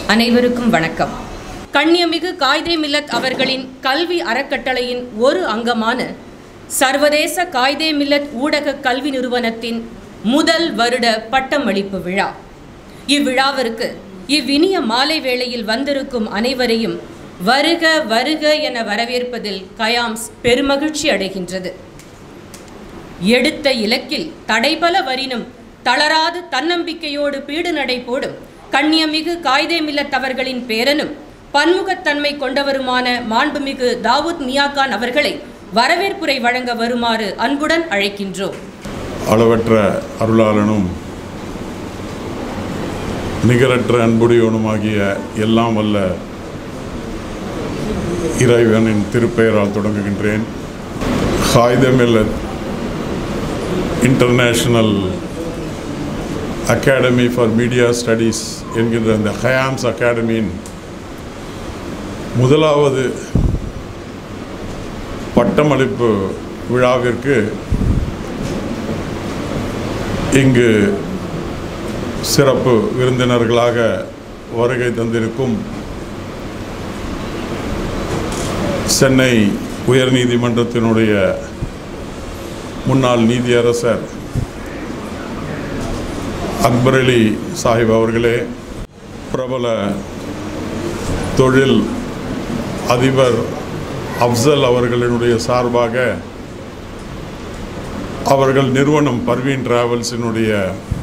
அனைவருக்கும் வணக்கம் கண்ணியமிகு காய்தே மில்லத் அவர்களின் கல்வி அறக்கட்டளையின் ஒரு அங்கமான சர்வதேச காய்தே மில்லத் ஊடக கல்வி நிறுவனத்தின் முதல் வருட பட்டமளிப்பு விழா இவ்விழாவிற்கு இவ்வினிய மாலை வேளையில் வந்திருக்கும் அனைவரையும் வருக வருக என வரவேற்பதில் கயாம்ஸ் பெருமகிழ்ச்சி அடைகின்றது எடுத்த இலக்கில் தடைபல வரினும் தளராது தன்னம்பிக்கையோடு பீடு நடை போடும் கண்ணியமிகு காய்தே மில்லத்தவர்களின் பேரனும் பன்முகத்தன்மை கொண்டவருமான மாண்புமிகு தாவூத் மியாகான் அவர்களை வரவேற்புரை வழங்க வருமாறு அன்புடன் அழைக்கின்றோம் அளவற்ற அருளாளனும் நிகரற்ற அன்புடையவனுமாகிய எல்லாம் வல்ல இறைவனின் திருப்பெயரால் தொடங்குகின்றேன் ஹாய்தமில்லத் international academy for media studies என்கின்ற இந்த ஹயாம்ஸ் அகாடமியின் முதலாவது பட்டமளிப்பு விழாவிற்கு இங்கு சிறப்பு விருந்தினர்களாக வருகை தந்திருக்கும் சென்னை உயர்நீதிமன்றத்தினுடைய முன்னாள் நீதியரசர் அக்பர் அலி சாஹிப் அவர்களே பிரபல தொழில் அதிபர் அப்சல் அவர்களினுடைய சார்பாக அவர்கள் நிறுவனம் பர்வீன் டிராவல்ஸினுடைய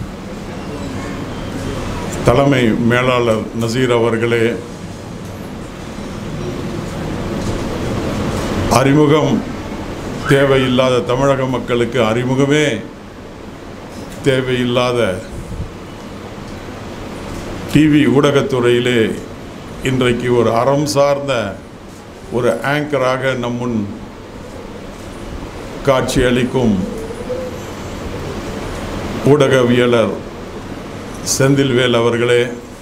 தலைமை மேலாளர் நசீர் அவர்களே அறிமுகம் தேவையில்லாத தமிழக மக்களுக்கு அறிமுகமே தேவையில்லாத டிவி ஊடகத்துறையிலே இன்றைக்கு ஒரு அறம் சார்ந்த ஒரு ஆங்கராக நம் முன் காட்சியளிக்கும் ஊடகவியலர் செந்தில்வேல் அவர்களே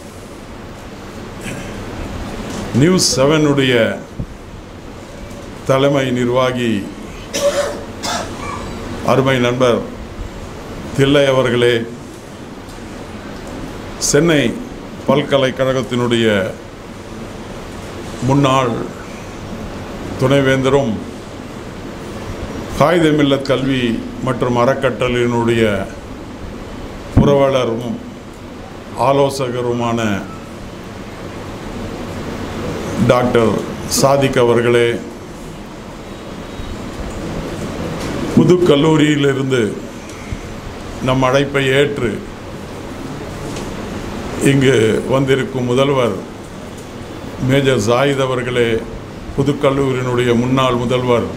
நியூஸ் செவனுடைய தலைமை நிர்வாகி அருமை நண்பர் தில்லை அவர்களே சென்னை பல்கலைக்கழகத்தினுடைய முன்னாள் துணைவேந்தரும் காகித மில்லத் கல்வி மற்றும் அறக்கட்டளையினுடைய புரவலரும் ஆலோசகருமான டாக்டர் சாதிக் அவர்களே புது கல்லூரியிலிருந்து நம் அழைப்பை ஏற்று இங்கு வந்திருக்கும் முதல்வர் மேஜர் ஜாயித் அவர்களே புதுக்கல்லூரியினுடைய முன்னாள் முதல்வர்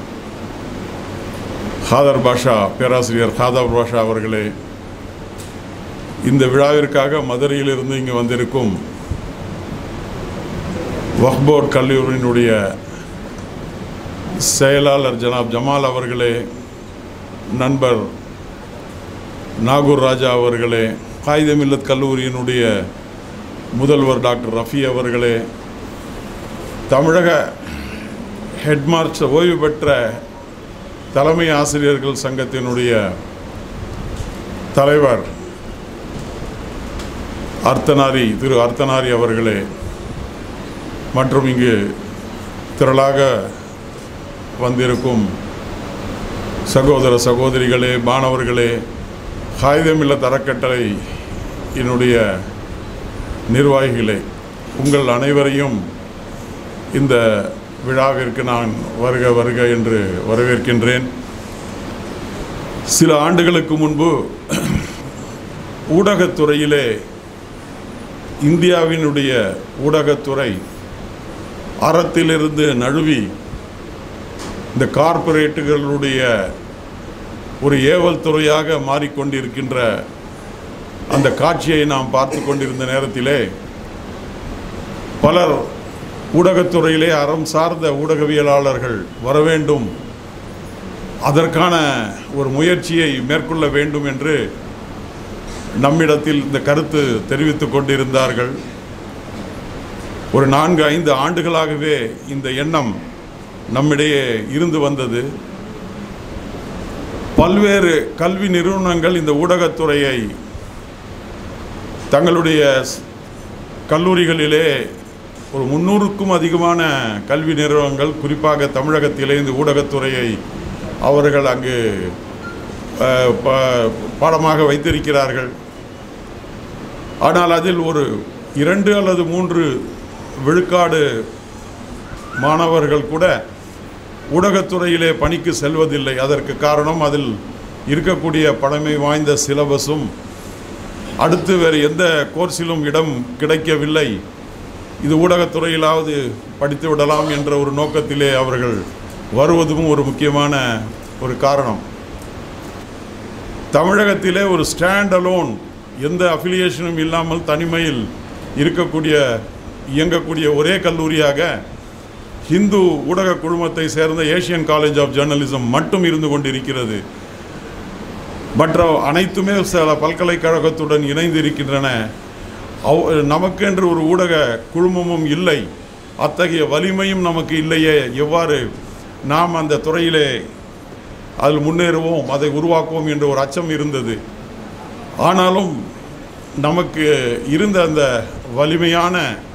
ஹாதர் பாஷா பேராசிரியர் ஹாதர் பாஷா அவர்களே இந்த விழாவிற்காக மதுரையிலிருந்து இங்கு வந்திருக்கும் வக்போர்ட் கல்லூரியினுடைய செயலாளர் ஜனாப் ஜமால் அவர்களே நண்பர் நாகூர் ராஜா அவர்களே காகித மில்லத் கல்லூரியினுடைய முதல்வர் டாக்டர் ரஃபி அவர்களே தமிழக ஹெட்மாஸ்டர் ஓய்வு பெற்ற தலைமை ஆசிரியர்கள் சங்கத்தினுடைய தலைவர் அர்த்தனாரி திரு அர்த்தனாரி அவர்களே மற்றும் இங்கு திரளாக வந்திருக்கும் சகோதர சகோதரிகளே மாணவர்களே காகிதமில்ல தரக்கட்டளை என்னுடைய நிர்வாகிகளே உங்கள் அனைவரையும் இந்த விழாவிற்கு நான் வருக வருக என்று வரவேற்கின்றேன் சில ஆண்டுகளுக்கு முன்பு ஊடகத்துறையிலே இந்தியாவினுடைய ஊடகத்துறை அறத்திலிருந்து நழுவி இந்த கார்ப்பரேட்டுகளுடைய ஒரு ஏவல் துறையாக மாறிக்கொண்டிருக்கின்ற அந்த காட்சியை நாம் பார்த்து கொண்டிருந்த நேரத்திலே பலர் ஊடகத்துறையிலே அறம் சார்ந்த ஊடகவியலாளர்கள் வர வேண்டும் அதற்கான ஒரு முயற்சியை மேற்கொள்ள வேண்டும் என்று நம்மிடத்தில் இந்த கருத்து தெரிவித்து கொண்டிருந்தார்கள் ஒரு நான்கு ஐந்து ஆண்டுகளாகவே இந்த எண்ணம் நம்மிடையே இருந்து வந்தது பல்வேறு கல்வி நிறுவனங்கள் இந்த ஊடகத்துறையை தங்களுடைய ஸ்- கல்லூரிகளிலே ஒரு முந்நூறுக்கும் அதிகமான கல்வி நிறுவனங்கள் குறிப்பாக தமிழகத்திலே இந்த ஊடகத்துறையை அவர்கள் அங்கு அஹ், ப- பாடமாக வைத்திருக்கிறார்கள் ஆனால் அதில் ஒரு இரண்டு அல்லது மூன்று விழுக்காடு மாணவர்கள் கூட ஊடகத்துறையிலே பணிக்கு செல்வதில்லை அதற்கு காரணம் அதில் இருக்கக்கூடிய பழமை வாய்ந்த சிலபஸும் அடுத்து வேறு எந்த கோர்ஸிலும் இடம் கிடைக்கவில்லை இது ஊடகத்துறையிலாவது படித்து விடலாம் என்ற ஒரு நோக்கத்திலே அவர்கள் வருவதும் ஒரு முக்கியமான ஒரு காரணம் தமிழகத்திலே ஒரு ஸ்டாண்ட் அலோன் எந்த அஃபிலியேஷனும் இல்லாமல் தனிமையில் இருக்கக்கூடிய இயங்கக்கூடிய ஒரே கல்லூரியாக ஹிந்து ஊடக குழுமத்தை சேர்ந்த ஏஷியன் காலேஜ் ஆஃப் ஜேர்னலிசம் மட்டும் இருந்து கொண்டிருக்கிறது மற்ற அனைத்துமே சில பல்கலைக்கழகத்துடன் இணைந்து இருக்கின்றன அவ் நமக்கென்று ஒரு ஊடக குழுமமும் இல்லை அத்தகைய வலிமையும் நமக்கு இல்லையே எவ்வாறு நாம் அந்த துறையிலே அதில் முன்னேறுவோம் அதை உருவாக்குவோம் என்ற ஒரு அச்சம் இருந்தது ஆனாலும் நமக்கு இருந்த அந்த வலிமையான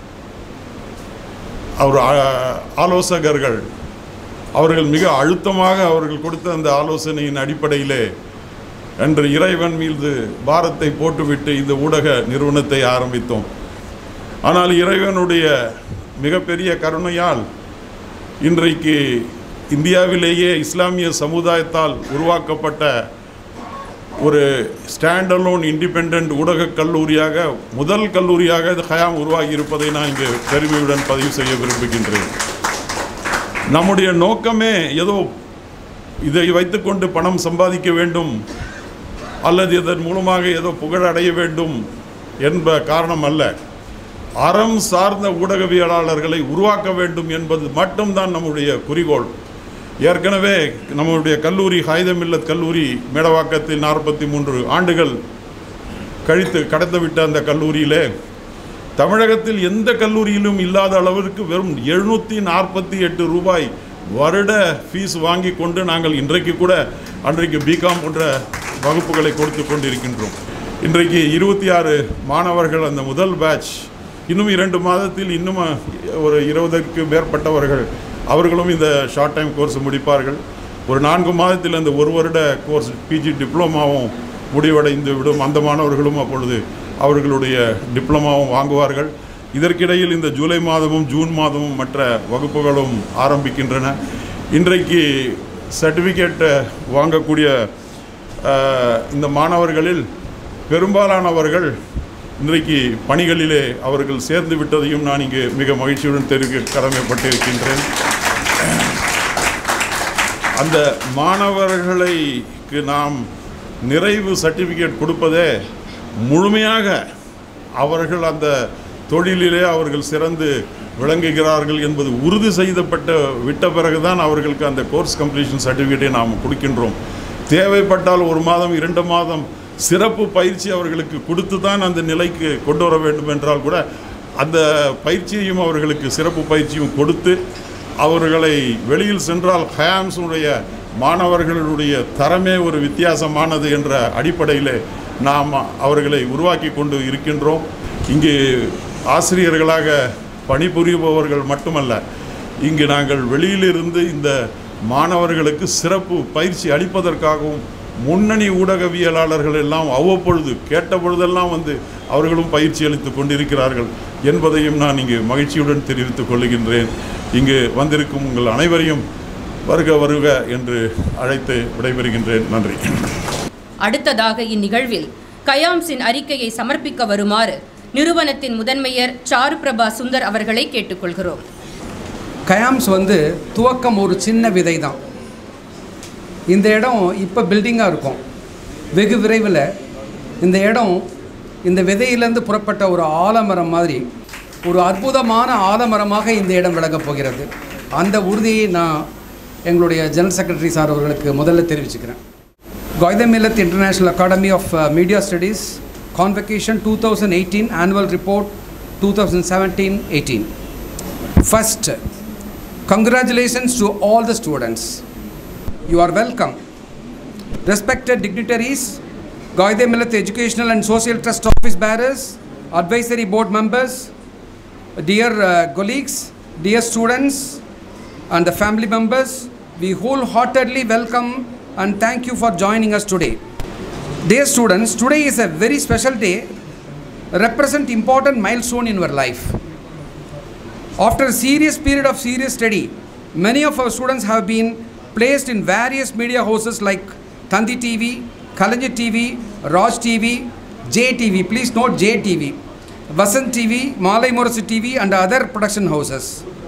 அவர் ஆ- ஆலோசகர்கள் அவர்கள் மிக அழுத்தமாக அவர்கள் கொடுத்த அந்த ஆலோசனையின் அடிப்படையிலே அன்று இறைவன் மீது பாரத்தை போட்டுவிட்டு இந்த ஊடக நிறுவனத்தை ஆரம்பித்தோம் ஆனால் இறைவனுடைய மிகப்பெரிய கருணையால் இன்றைக்கு இந்தியாவிலேயே இஸ்லாமிய சமுதாயத்தால் உருவாக்கப்பட்ட ஒரு ஸ்டாண்டலோன் இண்டிபெண்ட் ஊடகக் கல்லூரியாக முதல் கல்லூரியாக இது ஹயாம் உருவாகி இருப்பதை நான் இங்கு பெருமையுடன் பதிவு செய்ய விரும்புகின்றேன் நம்முடைய நோக்கமே ஏதோ இதை வைத்துக்கொண்டு பணம் சம்பாதிக்க வேண்டும் அல்லது இதன் மூலமாக ஏதோ புகழ் அடைய வேண்டும் என்ப காரணம் அல்ல அறம் சார்ந்த ஊடகவியலாளர்களை உருவாக்க வேண்டும் என்பது மட்டும்தான் நம்முடைய குறிக்கோள் ஏற்கனவே நம்முடைய கல்லூரி ஹாயுதமில்லத் கல்லூரி மேடவாக்கத்தில் நாற்பத்தி மூன்று ஆண்டுகள் கழித்து கடந்துவிட்ட அந்த கல்லூரியிலே தமிழகத்தில் எந்த கல்லூரியிலும் இல்லாத அளவிற்கு வெறும் எழுநூற்றி நாற்பத்தி எட்டு ரூபாய் வருட ஃபீஸ் வாங்கி கொண்டு நாங்கள் இன்றைக்கு கூட அன்றைக்கு பிகாம் போன்ற வகுப்புகளை கொடுத்து கொண்டிருக்கின்றோம் இன்றைக்கு இருபத்தி ஆறு மாணவர்கள் அந்த முதல் பேட்ச் இன்னும் இரண்டு மாதத்தில் இன்னும் ஒரு இருபதற்கு மேற்பட்டவர்கள் அவர்களும் இந்த ஷார்ட் டைம் கோர்ஸ் முடிப்பார்கள் ஒரு நான்கு மாதத்தில் அந்த ஒரு வருட கோர்ஸ் பிஜி டிப்ளமாவும் முடிவடைந்து விடும் அந்த மாணவர்களும் அப்பொழுது அவர்களுடைய டிப்ளமாவும் வாங்குவார்கள் இதற்கிடையில் இந்த ஜூலை மாதமும் ஜூன் மாதமும் மற்ற வகுப்புகளும் ஆரம்பிக்கின்றன இன்றைக்கு சர்டிஃபிகேட் வாங்கக்கூடிய அஹ், இந்த மாணவர்களில் பெரும்பாலானவர்கள் இன்றைக்கு பணிகளிலே அவர்கள் சேர்ந்து விட்டதையும் நான் இங்கு மிக மகிழ்ச்சியுடன் தெரிவிக்க கடமைப்பட்டிருக்கின்றேன் அந்த மாணவர்களுக்கு நாம் நிறைவு சர்டிஃபிகேட் கொடுப்பதே முழுமையாக அவர்கள் அந்த தொழிலிலே அவர்கள் சிறந்து விளங்குகிறார்கள் என்பது உறுதி செய்யப்பட்ட விட்ட பிறகுதான் அவர்களுக்கு அந்த கோர்ஸ் கம்ப்ளீஷன் சர்டிஃபிகேட்டை நாம் கொடுக்கின்றோம் தேவைப்பட்டால் ஒரு மாதம் இரண்டு மாதம் சிறப்பு பயிற்சி அவர்களுக்கு கொடுத்து தான் அந்த நிலைக்கு கொண்டு வர வேண்டும் என்றால் கூட அந்த பயிற்சியையும் அவர்களுக்கு சிறப்பு பயிற்சியும் கொடுத்து அவர்களை வெளியில் சென்றால் ஹயாம்ஸுடைய மாணவர்களுடைய தரமே ஒரு வித்தியாசமானது என்ற அடிப்படையில் நாம் அவர்களை உருவாக்கி கொண்டு இருக்கின்றோம் இங்கு ஆசிரியர்களாக பணிபுரிபவர்கள் மட்டுமல்ல இங்கு நாங்கள் வெளியிலிருந்து இந்த மாணவர்களுக்கு சிறப்பு பயிற்சி அளிப்பதற்காகவும் முன்னணி ஊடகவியலாளர்கள் எல்லாம் அவ்வப்பொழுது கேட்ட பொழுதெல்லாம் வந்து அவர்களும் பயிற்சி அளித்துக் கொண்டிருக்கிறார்கள் என்பதையும் நான் இங்கு மகிழ்ச்சியுடன் தெரிவித்துக் கொள்கின்றேன் இங்கு வந்திருக்கும் உங்கள் அனைவரையும் வருக வருக என்று அழைத்து விடைபெறுகின்றேன் நன்றி அடுத்ததாக இந்நிகழ்வில் கயாம்ஸின் அறிக்கையை சமர்ப்பிக்க வருமாறு நிறுவனத்தின் முதன்மையர் சாருபிரபா சுந்தர் அவர்களை கேட்டுக்கொள்கிறோம் கயாம்ஸ் வந்து துவக்கம் ஒரு சின்ன விதை தான் இந்த இடம் இப்போ பில்டிங்காக இருக்கும் வெகு விரைவில் இந்த இடம் இந்த விதையிலேருந்து புறப்பட்ட ஒரு ஆலமரம் மாதிரி ஒரு அற்புதமான ஆலமரமாக இந்த இடம் விளங்கப் போகிறது அந்த உறுதியை நான் எங்களுடைய ஜெனரல் செக்ரட்டரி சார் அவர்களுக்கு முதல்ல தெரிவிச்சுக்கிறேன் Goida Millet International Academy of uh, Media Studies Convocation 2018 Annual Report 2017-18 First, congratulations to all the students. You are welcome. Respected dignitaries, Goide Millet Educational and Social Trust Office bearers, advisory board members, dear uh, colleagues, dear students, and the family members, we wholeheartedly welcome and thank you for joining us today. Dear students, today is a very special day, represent important milestone in your life. After a serious period of serious study, many of our students have been placed in various media houses like Tandi TV, Kalanja TV, Raj TV, JTV, please note JTV, Vasant TV, Malay Morasi TV, and other production houses.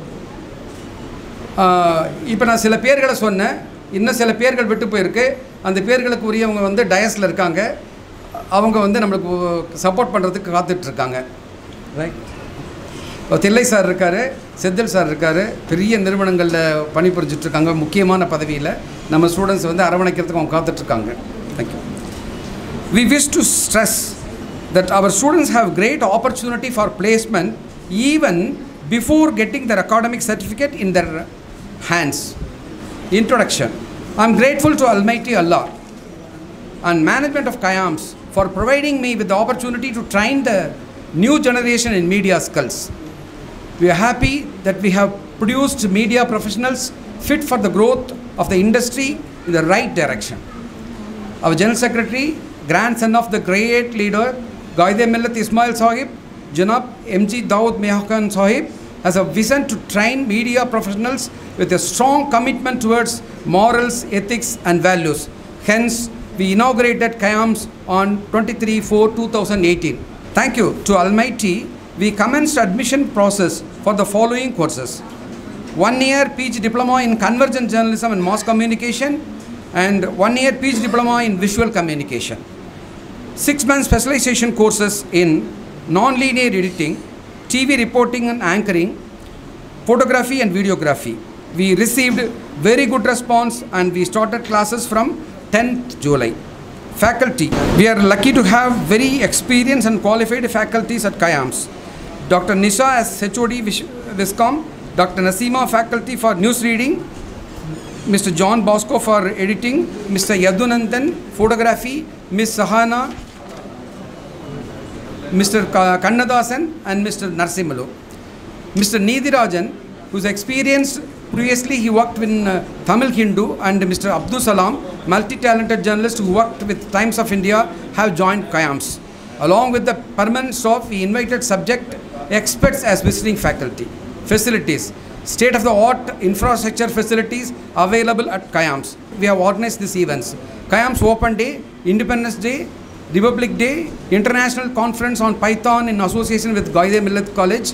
இப்போ நான் சில பேர்களை சொன்னேன் இன்னும் சில பேர்கள் விட்டு போயிருக்கு அந்த பேர்களுக்கு உரியவங்க வந்து டயஸில் இருக்காங்க அவங்க வந்து நம்மளுக்கு சப்போர்ட் பண்ணுறதுக்கு காத்துட்ருக்காங்க ரைட் இப்போ தில்லை சார் இருக்கார் செந்தில் சார் இருக்கார் பெரிய நிறுவனங்களில் பணிபுரிஞ்சிட்டு இருக்காங்க முக்கியமான பதவியில் நம்ம ஸ்டூடெண்ட்ஸ் வந்து அரவணைக்கிறதுக்கு அவங்க காத்துட்ருக்காங்க thank you we wish to stress that our students have great opportunity for placement even before getting their academic certificate in their hands introduction i'm grateful to almighty allah and management of kayams for providing me with the opportunity to train the new generation in media skills we are happy that we have produced media professionals fit for the growth of the industry in the right direction our General Secretary, grandson of the great leader, Gaide Millat Ismail Sahib, Janab M.G. Dawood Mehakan Sahib, has a vision to train media professionals with a strong commitment towards morals, ethics, and values. Hence, we inaugurated Kayams on 23 4 2018. Thank you to Almighty. We commenced admission process for the following courses one year PG diploma in convergent journalism and mass communication, and one year PG diploma in visual communication. Six month specialization courses in non-linear editing, TV reporting and anchoring, photography and videography. We received very good response and we started classes from 10th July. Faculty. We are lucky to have very experienced and qualified faculties at Kayams. Dr. Nisha as HOD Vish- Viscom, Dr. Nasima faculty for news reading, Mr. John Bosco for editing, Mr. Yadunandan photography, Ms. Sahana, Mr. Ka- Kannadasan and Mr. Narsimalu. Mr. Nidirajan, who's experienced previously he worked in uh, Tamil Hindu and Mr. Abdul Salam, multi-talented journalist who worked with Times of India have joined Kayams. Along with the permanent staff, we invited subject experts as visiting faculty. Facilities. State-of-the-art infrastructure facilities available at Kayams. We have organized these events. Kayams Open Day, Independence Day, Republic Day, International Conference on Python in association with Gaide Millet College,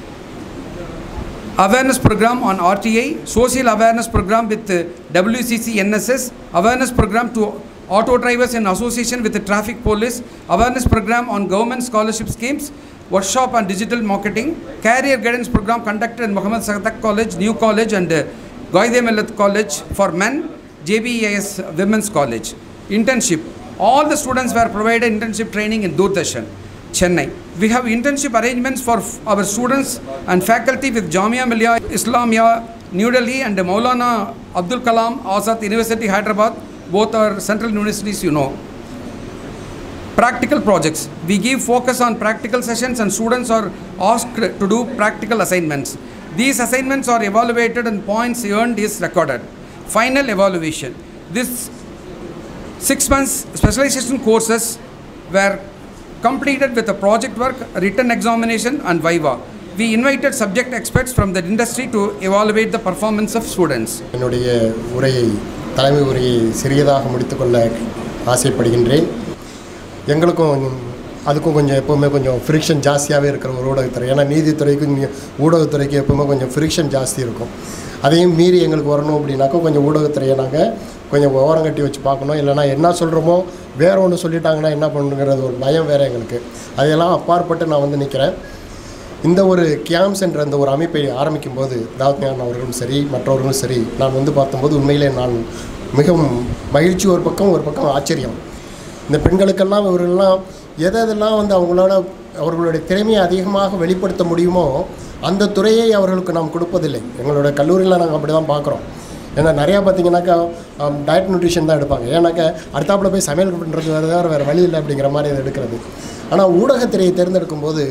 awareness program on RTI, social awareness program with uh, WCC NSS, awareness program to auto drivers in association with the traffic police, awareness program on government scholarship schemes, workshop on digital marketing, career guidance program conducted in Muhammad Sadaq College, New College and uh, Gaide Millet College for men, JBES Women's College. Internship. All the students were provided internship training in Doordarshan. Chennai. We have internship arrangements for f- our students and faculty with Jamia Millia Islamia, New Delhi, and Maulana Abdul Kalam Azad University, Hyderabad. Both are central universities, you know. Practical projects. We give focus on practical sessions, and students are asked to do practical assignments. These assignments are evaluated, and points earned is recorded. Final evaluation. This six months specialization courses were completed with a project work, written examination, and viva. We invited subject experts from the industry to evaluate the performance of students. என்னுடைய உரையை தலைமை உரையை சிறியதாக முடித்துக்கொள்ள ஆசைப்படுகின்றேன் எங்களுக்கும் அதுக்கும் கொஞ்சம் எப்போவுமே கொஞ்சம் ஃப்ரிக்ஷன் ஜாஸ்தியாகவே இருக்கிற ஒரு ஊடகத்துறை ஏன்னா நீதித்துறைக்கும் நீ- ஊடகத்துறைக்கும் எப்போவுமே கொஞ்சம் ஃப்ரிக்ஷன் ஜாஸ்தி இருக்கும் அதையும் மீறி எங்களுக்கு வரணும் அப்படின்னாக்கா கொஞ்சம் ஊடகத்துறையை நாங்கள் கொஞ்சம் ஓரம் கட்டி வச்சு பார்க்கணும் இல்லைனா என்ன சொல்கிறோமோ வேற ஒன்று சொல்லிட்டாங்கன்னா என்ன பண்ணுங்கிறது ஒரு பயம் வேறு எங்களுக்கு அதையெல்லாம் அப்பாற்பட்டு நான் வந்து நிற்கிறேன் இந்த ஒரு கியாம்ஸ் என்ற அந்த ஒரு அமைப்பை ஆரம்பிக்கும் போது தாவத்யான் அவர்களும் சரி மற்றவர்களும் சரி நான் வந்து பார்த்தபோது உண்மையிலே நான் மிகவும் மகிழ்ச்சி ஒரு பக்கம் ஒரு பக்கம் ஆச்சரியம் இந்த பெண்களுக்கெல்லாம் இவர்களெல்லாம் எதை எதெல்லாம் வந்து அவங்களோட அவர்களுடைய திறமையை அதிகமாக வெளிப்படுத்த முடியுமோ அந்த துறையை அவர்களுக்கு நாம் கொடுப்பதில்லை எங்களோட கல்லூரியில் நாங்கள் அப்படி தான் பார்க்குறோம் ஏன்னா நிறையா பார்த்தீங்கன்னாக்கா டயட் நியூட்ரிஷன் தான் எடுப்பாங்க ஏன்னாக்கா அடுத்தாப்புல போய் சமையல் பண்ணுறது வேறு வேறு வேறு வழி இல்லை அப்படிங்கிற மாதிரி அதை எடுக்கிறது ஆனால் ஊடகத்துறையை தேர்ந்தெடுக்கும் போது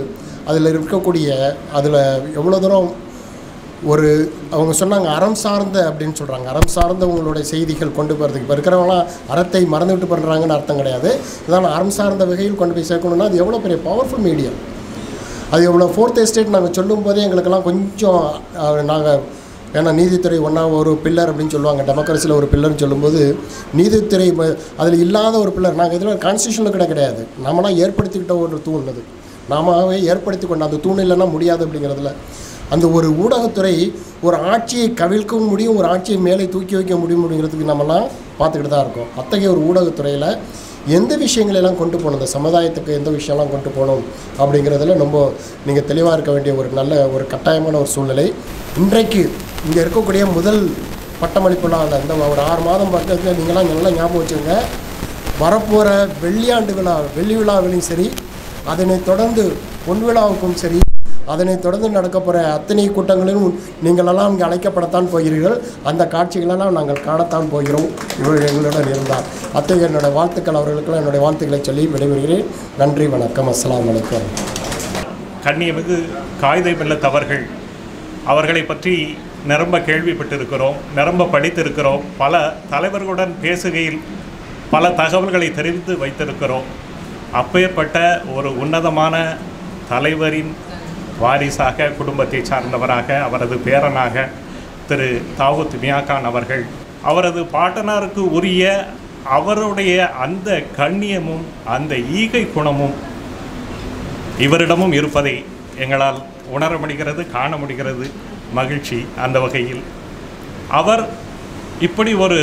அதில் இருக்கக்கூடிய அதில் எவ்வளோ தூரம் ஒரு அவங்க சொன்னாங்க அறம் சார்ந்த அப்படின்னு சொல்கிறாங்க அறம் சார்ந்த உங்களுடைய செய்திகள் கொண்டு போகிறதுக்கு இப்போ இருக்கிறவங்களாம் அறத்தை மறந்துவிட்டு பண்ணுறாங்கன்னு அர்த்தம் கிடையாது இதான் அறம் சார்ந்த வகையில் கொண்டு போய் சேர்க்கணும்னா அது எவ்வளோ பெரிய பவர்ஃபுல் மீடியம் அது எவ்வளோ ஃபோர்த் எஸ்டேட் நாங்கள் சொல்லும்போதே எங்களுக்கெல்லாம் கொஞ்சம் நாங்கள் ஏன்னா நீதித்துறை ஒன்றா ஒரு பில்லர் அப்படின்னு சொல்லுவாங்க டெமோக்ரஸியில் ஒரு பில்லர்னு சொல்லும்போது நீதித்துறை அதில் இல்லாத ஒரு பில்லர் நாங்கள் இதில் கான்ஸ்டியூஷனில் கூட கிடையாது நாமளாம் ஏற்படுத்திக்கிட்ட ஒரு தூண் அது நாமவே ஏற்படுத்தி கொண்ட அந்த தூண் இல்லைன்னா முடியாது அப்படிங்கிறதுல அந்த ஒரு ஊடகத்துறை ஒரு ஆட்சியை கவிழ்க்கவும் முடியும் ஒரு ஆட்சியை மேலே தூக்கி வைக்க முடியும் அப்படிங்கிறதுக்கு நம்மலாம் பார்த்துக்கிட்டு தான் இருக்கோம் அத்தகைய ஒரு ஊடகத்துறையில் எந்த விஷயங்களெல்லாம் கொண்டு போகணும் இந்த சமுதாயத்துக்கு எந்த விஷயம்லாம் கொண்டு போகணும் அப்படிங்கிறதுல ரொம்ப நீங்கள் தெளிவாக இருக்க வேண்டிய ஒரு நல்ல ஒரு கட்டாயமான ஒரு சூழ்நிலை இன்றைக்கு இங்கே இருக்கக்கூடிய முதல் பட்டமளிப்பு விழாவில் இந்த ஒரு ஆறு மாதம் பக்கத்தில் நீங்களாம் நல்லா ஞாபகம் வச்சுங்க வரப்போகிற வெள்ளியாண்டு விழா வெள்ளி விழாவிலையும் சரி அதனைத் தொடர்ந்து பொன் விழாவுக்கும் சரி அதனைத் தொடர்ந்து நடக்க போகிற அத்தனை கூட்டங்களிலும் நீங்களெல்லாம் இங்கே அழைக்கப்படத்தான் போகிறீர்கள் அந்த காட்சிகளெல்லாம் நாங்கள் காணத்தான் போகிறோம் இவர் எங்களுடன் இருந்தார் அத்தகைய என்னுடைய வாழ்த்துக்கள் அவர்களுக்கெல்லாம் என்னுடைய வாழ்த்துக்களை சொல்லி விடைபெறுகிறேன் நன்றி வணக்கம் அஸ்ஸலாமு அலைக்கும் கண்ணியமிகு காகிதம் இல்லத்தவர்கள் அவர்களை பற்றி நிரம்ப கேள்விப்பட்டிருக்கிறோம் நிரம்ப படித்திருக்கிறோம் பல தலைவர்களுடன் பேசுகையில் பல தகவல்களை தெரிவித்து வைத்திருக்கிறோம் அப்பேற்பட்ட ஒரு உன்னதமான தலைவரின் வாரிசாக குடும்பத்தை சார்ந்தவராக அவரது பேரனாக திரு தாவூத் மியாகான் அவர்கள் அவரது பாட்டனாருக்கு உரிய அவருடைய அந்த கண்ணியமும் அந்த ஈகை குணமும் இவரிடமும் இருப்பதை எங்களால் உணர முடிகிறது காண முடிகிறது மகிழ்ச்சி அந்த வகையில் அவர் இப்படி ஒரு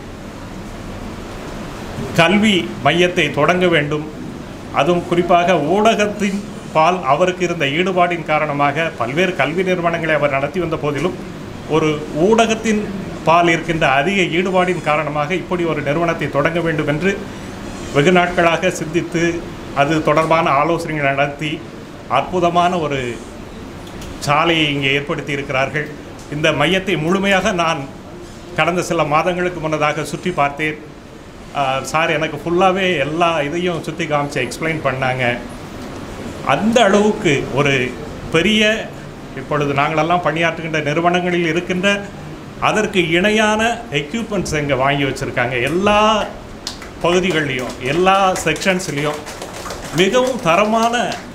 கல்வி மையத்தை தொடங்க வேண்டும் அதுவும் குறிப்பாக ஊடகத்தின் பால் அவருக்கு இருந்த ஈடுபாடின் காரணமாக பல்வேறு கல்வி நிறுவனங்களை அவர் நடத்தி வந்த போதிலும் ஒரு ஊடகத்தின் பால் இருக்கின்ற அதிக ஈடுபாடின் காரணமாக இப்படி ஒரு நிறுவனத்தை தொடங்க வேண்டும் என்று வெகு நாட்களாக சிந்தித்து அது தொடர்பான ஆலோசனைகள் நடத்தி அற்புதமான ஒரு சாலையை இங்கே ஏற்படுத்தி இருக்கிறார்கள் இந்த மையத்தை முழுமையாக நான் கடந்த சில மாதங்களுக்கு முன்னதாக சுற்றி பார்த்தேன் ஆஹ் சார் எனக்கு ஃபுல்லாகவே எல்லா இதையும் சுற்றி காமிச்சு எக்ஸ்பிளைன் பண்ணாங்க அந்த அளவுக்கு ஒரு பெரிய இப்பொழுது நாங்களெல்லாம் பணியாற்றுகின்ற நிறுவனங்களில் இருக்கின்ற அதற்கு இணையான எக்யூப்மெண்ட்ஸ் இங்கே வாங்கி வச்சுருக்காங்க எல்லா பகுதிகள்லேயும் எல்லா செக்ஷன்ஸ்லேயும் மிகவும் தரமான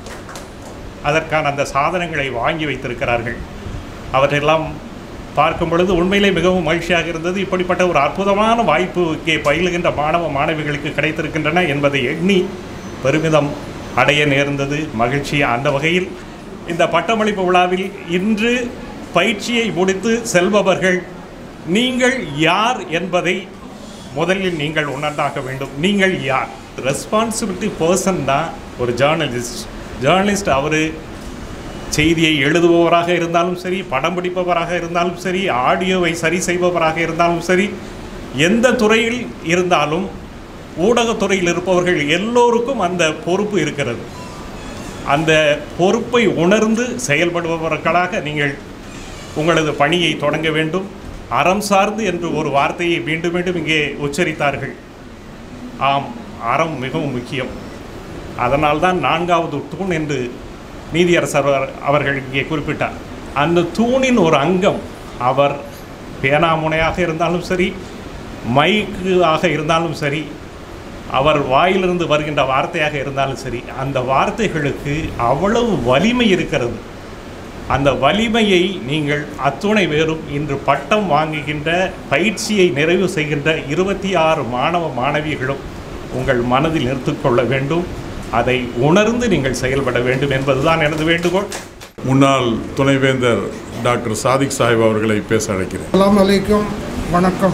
அதற்கான அந்த சாதனங்களை வாங்கி வைத்திருக்கிறார்கள் அவற்றையெல்லாம் பார்க்கும் பொழுது உண்மையிலே மிகவும் மகிழ்ச்சியாக இருந்தது இப்படிப்பட்ட ஒரு அற்புதமான வாய்ப்பு இங்கே பயிலுகின்ற மாணவ மாணவிகளுக்கு கிடைத்திருக்கின்றன என்பதை எண்ணி பெருமிதம் அடைய நேர்ந்தது மகிழ்ச்சி அந்த வகையில் இந்த பட்டமளிப்பு விழாவில் இன்று பயிற்சியை முடித்து செல்பவர்கள் நீங்கள் யார் என்பதை முதலில் நீங்கள் உணர்ந்தாக வேண்டும் நீங்கள் யார் ரெஸ்பான்சிபிலிட்டி பர்சன் தான் ஒரு ஜேர்னலிஸ்ட் ஜேர்னலிஸ்ட் அவர் செய்தியை எழுதுபவராக இருந்தாலும் சரி படம் பிடிப்பவராக இருந்தாலும் சரி ஆடியோவை சரி செய்பவராக இருந்தாலும் சரி எந்த துறையில் இருந்தாலும் ஊடகத்துறையில் இருப்பவர்கள் எல்லோருக்கும் அந்த பொறுப்பு இருக்கிறது அந்த பொறுப்பை உணர்ந்து செயல்படுபவர்களாக நீங்கள் உங்களது பணியை தொடங்க வேண்டும் அறம் சார்ந்து என்று ஒரு வார்த்தையை மீண்டும் மீண்டும் இங்கே உச்சரித்தார்கள் ஆம் அறம் மிகவும் முக்கியம் அதனால்தான் நான்காவது தூண் என்று நீதியரசர் அவர்- அவர்கள் இங்கே குறிப்பிட்டார் அந்த தூணின் ஒரு அங்கம் அவர் பேனாமுனையாக இருந்தாலும் சரி மைக்கு ஆக இருந்தாலும் சரி அவர் வாயிலிருந்து வருகின்ற வார்த்தையாக இருந்தாலும் சரி அந்த வார்த்தைகளுக்கு அவ்வளவு வலிமை இருக்கிறது அந்த வலிமையை நீங்கள் அத்துணை பேரும் இன்று பட்டம் வாங்குகின்ற பயிற்சியை நிறைவு செய்கின்ற இருபத்தி ஆறு மாணவ மாணவிகளும் உங்கள் மனதில் நிறுத்திக்கொள்ள வேண்டும் அதை உணர்ந்து நீங்கள் செயல்பட வேண்டும் என்பதுதான் எனது வேண்டுகோள் முன்னாள் துணைவேந்தர் டாக்டர் சாதிக் சாஹிப் அவர்களை பேச அழைக்கிறேன் அலாம் அலைக்கும் வணக்கம்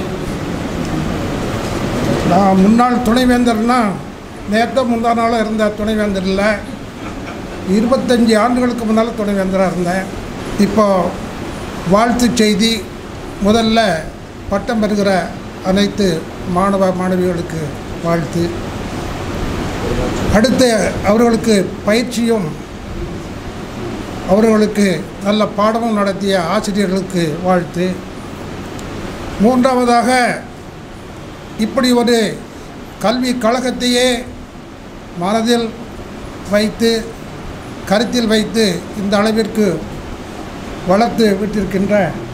நான் முன்னாள் துணைவேந்தர்னா நேற்று முந்தா நாளாக இருந்த துணைவேந்தர் இல்லை இருபத்தஞ்சி ஆண்டுகளுக்கு முன்னால் துணைவேந்தராக இருந்தேன் இப்போ வாழ்த்துச் செய்தி முதல்ல பட்டம் பெறுகிற அனைத்து மாணவ மாணவிகளுக்கு வாழ்த்து அடுத்து அவர்களுக்கு பயிற்சியும் அவர்களுக்கு நல்ல பாடமும் நடத்திய ஆசிரியர்களுக்கு வாழ்த்து மூன்றாவதாக இப்படி ஒரு கல்வி கழகத்தையே மனதில் வைத்து கருத்தில் வைத்து இந்த அளவிற்கு வளர்த்து விட்டிருக்கின்ற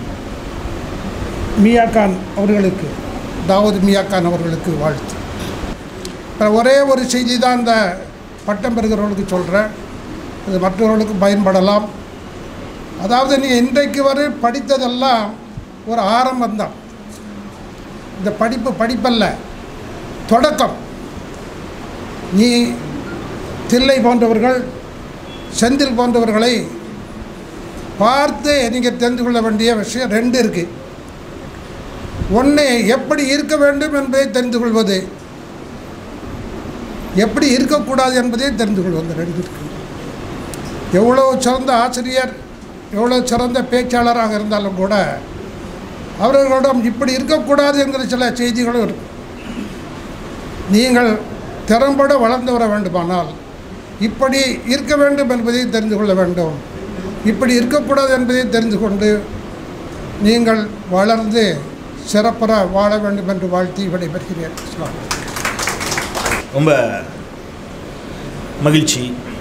மியாகான் அவர்களுக்கு தாவூத் மியாகான் அவர்களுக்கு வாழ்த்து இப்போ ஒரே ஒரு செய்தி தான் இந்த பட்டம் பெறுகிறவர்களுக்கு சொல்கிறேன் இது மற்றவர்களுக்கு பயன்படலாம் அதாவது நீ இன்றைக்கு வரை படித்ததெல்லாம் ஒரு ஆரம்பம்தான் இந்த படிப்பு படிப்பல்ல தொடக்கம் நீ தில்லை போன்றவர்கள் செந்தில் போன்றவர்களை பார்த்து நீங்கள் தெரிந்து கொள்ள வேண்டிய விஷயம் ரெண்டு இருக்குது ஒன்று எப்படி இருக்க வேண்டும் என்பதை தெரிந்து கொள்வது எப்படி இருக்கக்கூடாது என்பதை தெரிந்து கொள்வது ரெண்டு இருக்கு எவ்வளோ சிறந்த ஆசிரியர் எவ்வளோ சிறந்த பேச்சாளராக இருந்தாலும் கூட அவர்களிடம் இப்படி இருக்கக்கூடாது என்கிற சில செய்திகளும் இருக்கும் நீங்கள் திறம்பட வளர்ந்து வர வேண்டுமானால் இப்படி இருக்க வேண்டும் என்பதை தெரிந்து கொள்ள வேண்டும் இப்படி இருக்கக்கூடாது என்பதை தெரிந்து கொண்டு நீங்கள் வளர்ந்து சிறப்புற வாழ வேண்டும் என்று வாழ்த்தி விடைபெறுகிறேன் அஸ்ஸலாமு அலைக்கும். ரொம்ப மகிழ்ச்சி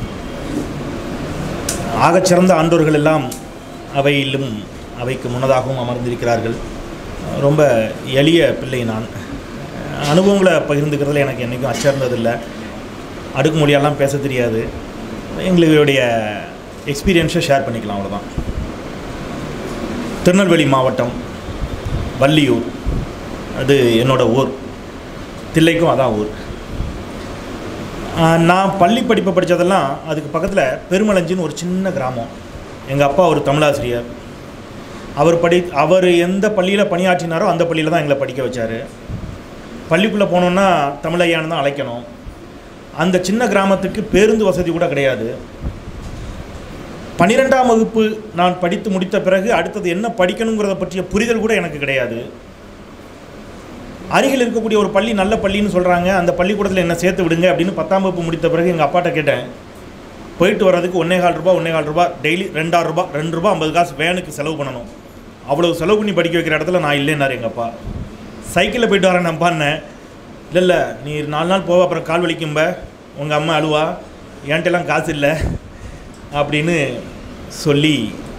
ஆகச்சிறந்த ஆண்டோர்கள் எல்லாம் அவையிலும் அவைக்கு முன்னதாகவும் அமர்ந்திருக்கிறார்கள் ரொம்ப எளிய பிள்ளை நான் அனுபவங்களை பகிர்ந்துக்கிறதுல எனக்கு என்றைக்கும் அச்சேர்ந்ததில்லை அடுக்குமொழியெல்லாம் பேச தெரியாது எங்களுடைய எக்ஸ்பீரியன்ஸை ஷேர் பண்ணிக்கலாம் அவ்வளோதான் திருநெல்வேலி மாவட்டம் வள்ளியூர் அது என்னோட ஊர் தில்லைக்கும் அதான் ஊர் ஆஹ் நான் பள்ளி படிப்பை படித்ததெல்லாம் அதுக்கு பக்கத்தில் பெருமளஞ்சின்னு ஒரு சின்ன கிராமம் எங்கள் அப்பா ஒரு தமிழாசிரியர் அவர் படி அவர் எந்த பள்ளியில் பணியாற்றினாரோ அந்த பள்ளியில் தான் எங்களை படிக்க வச்சார் பள்ளிக்குள்ளே போனோன்னா தமிழையான்னு தான் அழைக்கணும் அந்த சின்ன கிராமத்துக்கு பேருந்து வசதி கூட கிடையாது பன்னிரெண்டாம் வகுப்பு நான் படித்து முடித்த பிறகு அடுத்தது என்ன படிக்கணுங்கிறத பற்றிய புரிதல் கூட எனக்கு கிடையாது அருகில் இருக்கக்கூடிய ஒரு பள்ளி நல்ல பள்ளின்னு சொல்கிறாங்க அந்த பள்ளிக்கூடத்தில் என்ன சேர்த்து விடுங்க அப்படின்னு பத்தாம் வகுப்பு முடித்த பிறகு எங்கள் அப்பாட்ட கேட்டேன் போயிட்டு வர்றதுக்கு ஒன்றே கால் ரூபா ஒன்றே கால் ரூபா டெய்லி ரெண்டாயிரம் ரூபா ரெண்டு ரூபா ஐம்பது காசு வேனுக்கு செலவு பண்ணணும் அவ்வளோ செலவு பண்ணி படிக்க வைக்கிற இடத்துல நான் இல்லைன்னாரு எங்கள் அப்பா சைக்கிளில் போயிட்டு வரேன் நான் பாடினேன் இல்லை இல்லை நீ நாலு நாள் போவ அப்புறம் கால் வலிக்கும்ப உங்கள் அம்மா அழுவா என்கிட்டலாம் காசு இல்லை அப்படின்னு சொல்லி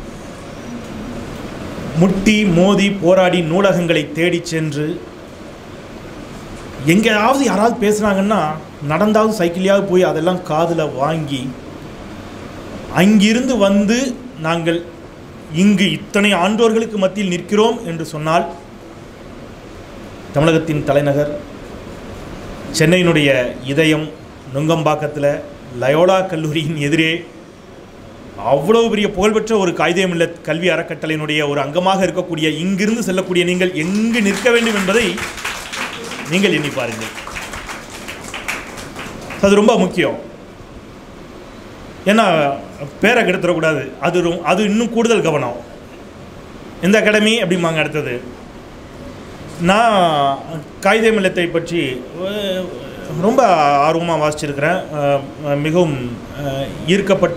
முட்டி மோதி போராடி நூலகங்களை தேடிச் சென்று எங்கேயாவது யாராவது பேசுகிறாங்கன்னா நடந்தாவது சைக்கிளையாவது போய் அதெல்லாம் காதில் வாங்கி அங்கிருந்து வந்து நாங்கள் இங்கு இத்தனை ஆண்டோர்களுக்கு மத்தியில் நிற்கிறோம் என்று சொன்னால் தமிழகத்தின் தலைநகர் சென்னையினுடைய இதயம் நுங்கம்பாக்கத்தில் லயோலா கல்லூரியின் எதிரே அவ்வளவு பெரிய புகழ்பெற்ற ஒரு காகிதமில்ல கல்வி அறக்கட்டளையினுடைய ஒரு அங்கமாக இருக்கக்கூடிய இங்கிருந்து செல்லக்கூடிய நீங்கள் எங்கு நிற்க வேண்டும் என்பதை நீங்கள் எண்ணி பாருங்கள் அது ரொம்ப முக்கியம் ஏன்னா பேரை கெடுத்துடக்கூடாது அது ரொ- அது இன்னும் கூடுதல் கவனம் எந்த அகாடமி அப்படிம்பாங்க அடுத்தது நான் காகித மில்லத்தை பற்றி அஹ், ரொம்ப ஆர்வமாக வாசிச்சிருக்கிறேன் அஹ், மிகவும் அஹ், ஈர்க்கப்பட்ட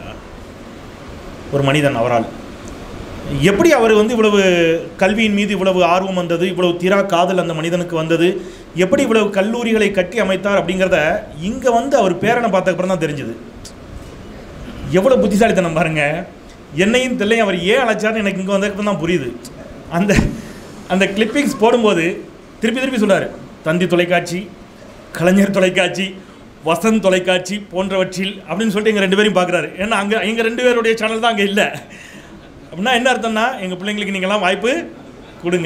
ஒரு மனிதன் அவரால் எப்படி அவர் வந்து இவ்வளவு கல்வியின் மீது இவ்வளவு ஆர்வம் வந்தது இவ்வளவு தீரா காதல் அந்த மனிதனுக்கு வந்தது எப்படி இவ்வளவு கல்லூரிகளை கட்டி அமைத்தார் அப்படிங்கிறத இங்கே வந்து அவர் பேரனை பார்த்ததுக்கப்புறம் தான் தெரிஞ்சுது எவ்வளோ புத்திசாலித்தனம் பாருங்க என்னையும் தில்லையும் அவர் ஏன் அழைச்சார்னு எனக்கு இங்கே வந்ததுக்கு தான் புரியுது அந்த அந்த கிளிப்பிங்ஸ் போடும்போது திருப்பி திருப்பி சொல்றாரு தந்தி தொலைக்காட்சி கலைஞர் தொலைக்காட்சி வசந்த் தொலைக்காட்சி போன்றவற்றில் அப்படின்னு சொல்லிட்டு எங்கள் ரெண்டு பேரையும் பார்க்குறாரு ஏன்னா அங்கே எங்கள் ரெண்டு பேருடைய சேனல் தான் அங்கே இல்லை அப்படின்னா என்ன அர்த்தம்னா எங்கள் பிள்ளைங்களுக்கு நீங்கள்லாம் வாய்ப்பு கொடுங்க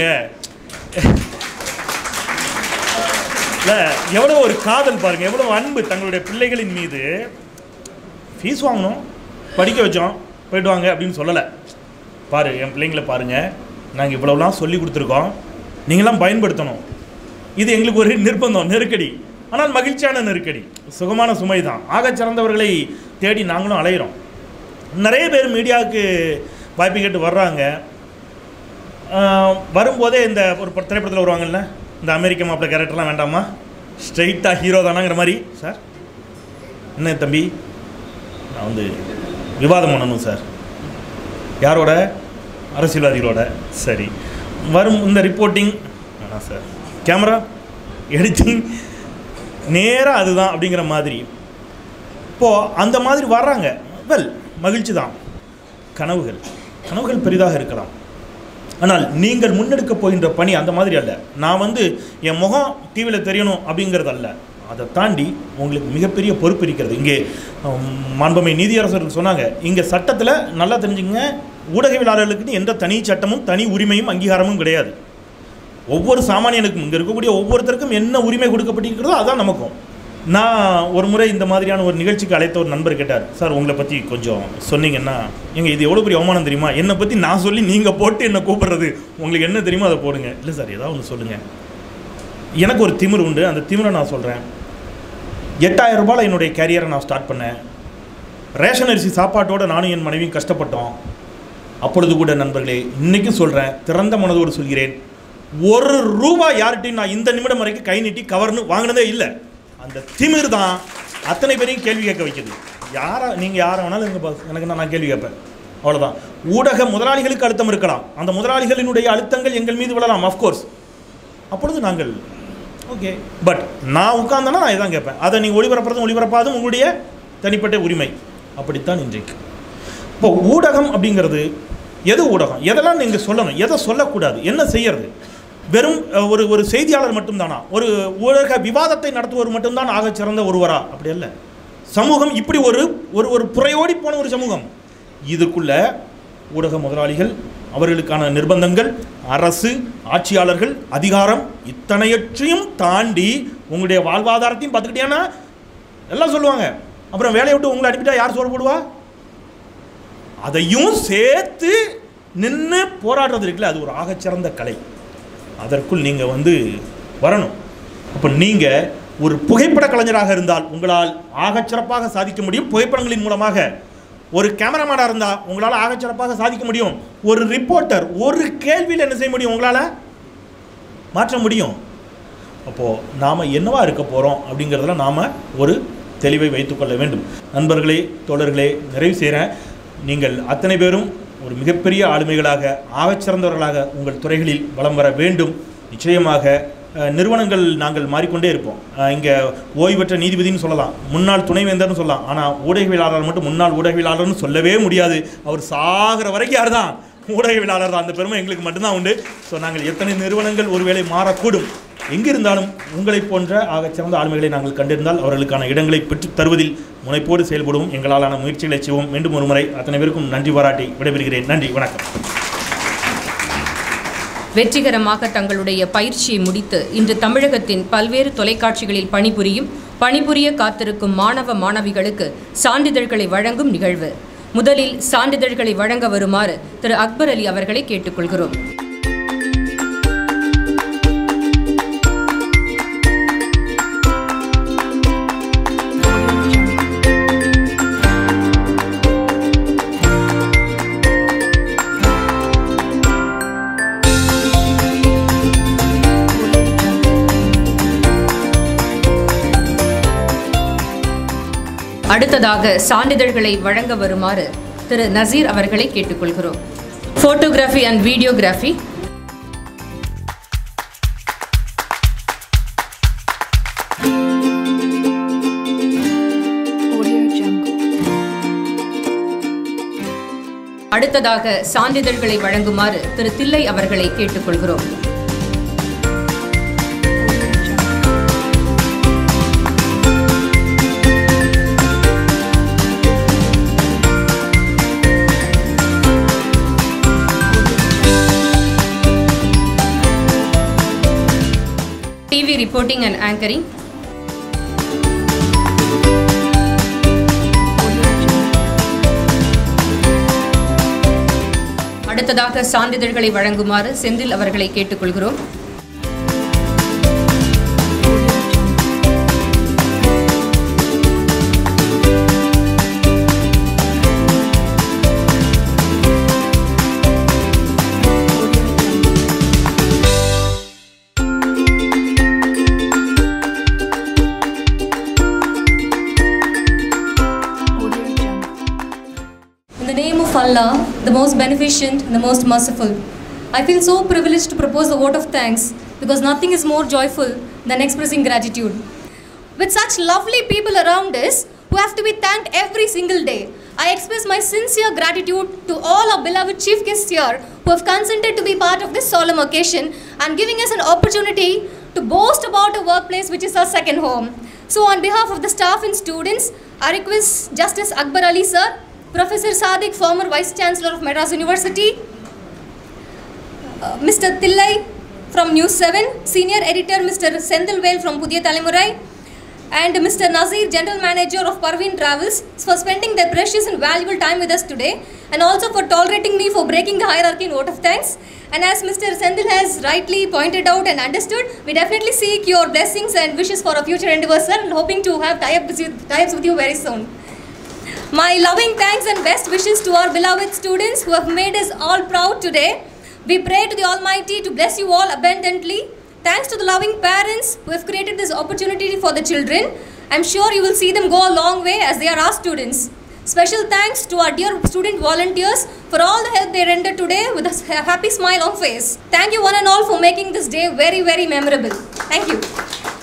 இல்லை எவ்வளோ ஒரு காதல் பாருங்கள் எவ்வளோ அன்பு தங்களுடைய பிள்ளைகளின் மீது ஃபீஸ் வாங்கணும் படிக்க வச்சோம் போயிட்டு வாங்க அப்படின்னு சொல்லலை பாரு என் பிள்ளைங்கள பாருங்கள் நாங்கள் இவ்வளோலாம் சொல்லி கொடுத்துருக்கோம் நீங்களாம் பயன்படுத்தணும் இது எங்களுக்கு ஒரு நிர்பந்தம் நெருக்கடி ஆனால் மகிழ்ச்சியான நெருக்கடி சுகமான சுமை தான் ஆகச் சிறந்தவர்களை தேடி நாங்களும் அலையிறோம் நிறைய பேர் மீடியாவுக்கு வாய்ப்பு கேட்டு வர்றாங்க ஆஹ் வரும்போதே இந்த ஒரு ப- திரைப்படத்தில் வருவாங்கல்ல இந்த அமெரிக்க மாப்பிள்ளை கேரக்டர்லாம் வேண்டாமா ஸ்ட்ரைட்டாக ஹீரோ தானாங்கிற மாதிரி சார் என்ன தம்பி நான் வந்து விவாதம் பண்ணணும் சார் யாரோட அரசியல்வாதிகளோட சரி வரும் இந்த ரிப்போர்ட்டிங் வேணாம் சார் கேமரா எடிட்டிங் நேராக அதுதான் அப்படிங்கிற மாதிரி இப்போது அந்த மாதிரி வர்றாங்க வெல் மகிழ்ச்சி தான் கனவுகள் கனவுகள் பெரிதாக இருக்கலாம் ஆனால் நீங்கள் முன்னெடுக்க போகின்ற பணி அந்த மாதிரி அல்ல நான் வந்து என் முகம் டிவியில் தெரியணும் அப்படிங்கிறது அல்ல அதை தாண்டி உங்களுக்கு மிகப்பெரிய பொறுப்பு இருக்கிறது இங்கே உம், மாண்புமை நீதியரசர்கள் சொன்னாங்க இங்கே சட்டத்தில் நல்லா தெரிஞ்சுங்க ஊடகவியலாளர்களுக்கு எந்த தனி சட்டமும் தனி உரிமையும் அங்கீகாரமும் கிடையாது ஒவ்வொரு சாமானியனுக்கும் இங்கே இருக்கக்கூடிய ஒவ்வொருத்தருக்கும் என்ன உரிமை கொடுக்கப்பட்டிருக்கிறதோ அதான் நமக்கும் நான் ஒரு முறை இந்த மாதிரியான ஒரு நிகழ்ச்சிக்கு அழைத்த ஒரு நண்பர் கேட்டார் சார் உங்களை பற்றி கொஞ்சம் சொன்னீங்கன்னா எங்க இது எவ்வளோ பெரிய அவமானம் தெரியுமா என்னை பற்றி நான் சொல்லி நீங்கள் போட்டு என்னை கூப்பிடுறது உங்களுக்கு என்ன தெரியுமோ அதை போடுங்க இல்லை சார் ஏதாவது ஒன்று சொல்லுங்கள் எனக்கு ஒரு திமிர் உண்டு அந்த திமிரை நான் சொல்கிறேன் எட்டாயிரம் ரூபாயில் என்னுடைய கேரியரை நான் ஸ்டார்ட் பண்ணேன் ரேஷன் அரிசி சாப்பாட்டோடு நானும் என் மனைவியும் கஷ்டப்பட்டோம் அப்பொழுது கூட நண்பர்களே இன்றைக்கும் சொல்கிறேன் திறந்த மனதோடு சொல்கிறேன் ஒரு ரூபா யார்கிட்டையும் நான் இந்த நிமிடம் வரைக்கும் கை நீட்டி கவர்னு வாங்கினதே இல்லை அந்த திமிர் தான் அத்தனை பேரையும் கேள்வி கேட்க வைக்குது யாரா நீங்கள் யாரை வேணாலும் இருங்க பாஸ் எனக்கு நான் நான் கேள்வி கேட்பேன் அவ்வளோதான் ஊடக முதலாளிகளுக்கு அழுத்தம் இருக்கலாம் அந்த முதலாளிகளினுடைய அழுத்தங்கள் எங்கள் மீது விழலாம் அஃப்கோர்ஸ் அப்பொழுது நாங்கள் ஓகே பட் நான் உட்கார்ந்தேன்னா நான் இதான் கேட்பேன் அதை நீ ஒளிபரப்புறதும் ஒளிபரப்பாதும் உங்களுடைய தனிப்பட்ட உரிமை அப்படித்தான் இன்றைக்கு இப்போ ஊடகம் அப்படிங்கிறது எது ஊடகம் எதெல்லாம் நீங்கள் சொல்லணும் எதை சொல்லக்கூடாது என்ன செய்யறது வெறும் அஹ், ஒரு ஒரு செய்தியாளர் மட்டும்தானா ஒரு ஊடக விவாதத்தை நடத்துவர் மட்டும்தான் ஆகச் சிறந்த ஒருவரா அப்படி அல்ல சமூகம் இப்படி ஒரு ஒரு ஒரு புறையோடி போன ஒரு சமூகம் இதுக்குள்ள ஊடக முதலாளிகள் அவர்களுக்கான நிர்பந்தங்கள் அரசு ஆட்சியாளர்கள் அதிகாரம் இத்தனையற்றையும் தாண்டி உங்களுடைய வாழ்வாதாரத்தையும் பார்த்துக்கிட்டீங்கன்னா எல்லாம் சொல்லுவாங்க அப்புறம் வேலையை விட்டு உங்களை அனுப்பிட்டா யார் சோறு போடுவா அதையும் சேர்த்து நின்று போராடுறது இருக்குல்ல அது ஒரு ஆகச்சிறந்த கலை அதற்குள் நீங்கள் வந்து வரணும் அப்போ நீங்கள் ஒரு புகைப்பட கலைஞராக இருந்தால் உங்களால் ஆகச்சிறப்பாக சாதிக்க முடியும் புகைப்படங்களின் மூலமாக ஒரு கேமராமேனாக இருந்தால் உங்களால் ஆகச்சிறப்பாக சாதிக்க முடியும் ஒரு ரிப்போர்ட்டர் ஒரு கேள்வியில் என்ன செய்ய முடியும் உங்களால் மாற்ற முடியும் அப்போது நாம் என்னவா இருக்க போகிறோம் அப்படிங்கிறதுல நாம் ஒரு தெளிவை வைத்துக்கொள்ள வேண்டும் நண்பர்களே தோழர்களே நிறைவு செய்கிறேன் நீங்கள் அத்தனை பேரும் ஒரு மிகப்பெரிய ஆளுமைகளாக ஆகச்சிறந்தவர்களாக உங்கள் துறைகளில் வலம் வர வேண்டும் நிச்சயமாக அஹ், நிறுவனங்கள் நாங்கள் மாறிக்கொண்டே இருப்போம் இங்கே ஓய்வு பெற்ற நீதிபதினு சொல்லலாம் முன்னாள் துணைவேந்தர்னு சொல்லலாம் ஆனால் ஊடகவியலாளர் மட்டும் முன்னாள் ஊடகவியலாளர்னு சொல்லவே முடியாது அவர் சாகிற வரைக்கும் யார் தான் ஊடகவியலாளர் தான் அந்த பெருமை எங்களுக்கு மட்டும்தான் உண்டு ஸோ நாங்கள் எத்தனை நிறுவனங்கள் ஒருவேளை மாறக்கூடும் எங்கிருந்தாலும் உங்களைப் போன்ற ஆகச் சிறந்த ஆளுமைகளை நாங்கள் கண்டிருந்தால் அவர்களுக்கான இடங்களை பெற்றுத் தருவதில் முனைப்போடு செயல்படுவோம் எங்களாலான முயற்சிகளை செய்வோம் மீண்டும் ஒரு முறை அத்தனை பேருக்கும் நன்றி பாராட்டி விடைபெறுகிறேன் நன்றி வணக்கம் வெற்றிகரமாக தங்களுடைய பயிற்சியை முடித்து இன்று தமிழகத்தின் பல்வேறு தொலைக்காட்சிகளில் பணிபுரியும் பணிபுரிய காத்திருக்கும் மாணவ மாணவிகளுக்கு சான்றிதழ்களை வழங்கும் நிகழ்வு முதலில் சான்றிதழ்களை வழங்க வருமாறு திரு அக்பர் அலி அவர்களை கேட்டுக்கொள்கிறோம் அடுத்ததாக சான்றிதழ்களை வழங்க வருமாறு திரு நசீர் அவர்களை கேட்டுக்கொள்கிறோம் photography and videography Audio Jungle. அடுத்ததாக சான்றிதழ்களை வழங்குமாறு திரு தில்லை அவர்களை கேட்டுக்கொள்கிறோம் டிவி ரிப்போர்ட்டிங் அண்ட் ஆங்கரிங் அடுத்ததாக சான்றிதழ்களை வழங்குமாறு செந்தில் அவர்களை கேட்டுக்கொள்கிறோம் Audio Jungle. In the name of Allah, the most beneficent and the most merciful, I feel so privileged to propose the vote of thanks because nothing is more joyful than expressing gratitude. With such lovely people around us who have to be thanked every single day, I express my sincere gratitude to all our beloved chief guests here who have consented to be part of this solemn occasion and giving us an opportunity to boast about a workplace which is our second home. So, on behalf of the staff and students, I request Justice Akbar Ali sir, Professor Sadiq, former Vice Chancellor of Madras University, uh, Mr. Tillai from News 7, Senior Editor Mr. Sendilvel from Pudhiya Talamurai, and Mr. Nazir, General Manager of Parveen Travels, for spending their precious and valuable time with us today, and also for tolerating me for breaking the hierarchy in vote of thanks. And as Mr. Sendil has rightly pointed out and understood, we definitely seek your blessings and wishes for a future endeavor, sir, and hoping to have tie-ups with, you- tie-ups with you very soon. My loving thanks and best wishes to our beloved students who have made us all proud today. We pray to the Almighty to bless you all abundantly. Thanks to the loving parents who have created this opportunity for the children. I'm sure you will see them go a long way as they are our students. Special thanks to our dear student volunteers for all the help they rendered today with a happy smile on face. Thank you one and all for making this day very, very memorable. Thank you.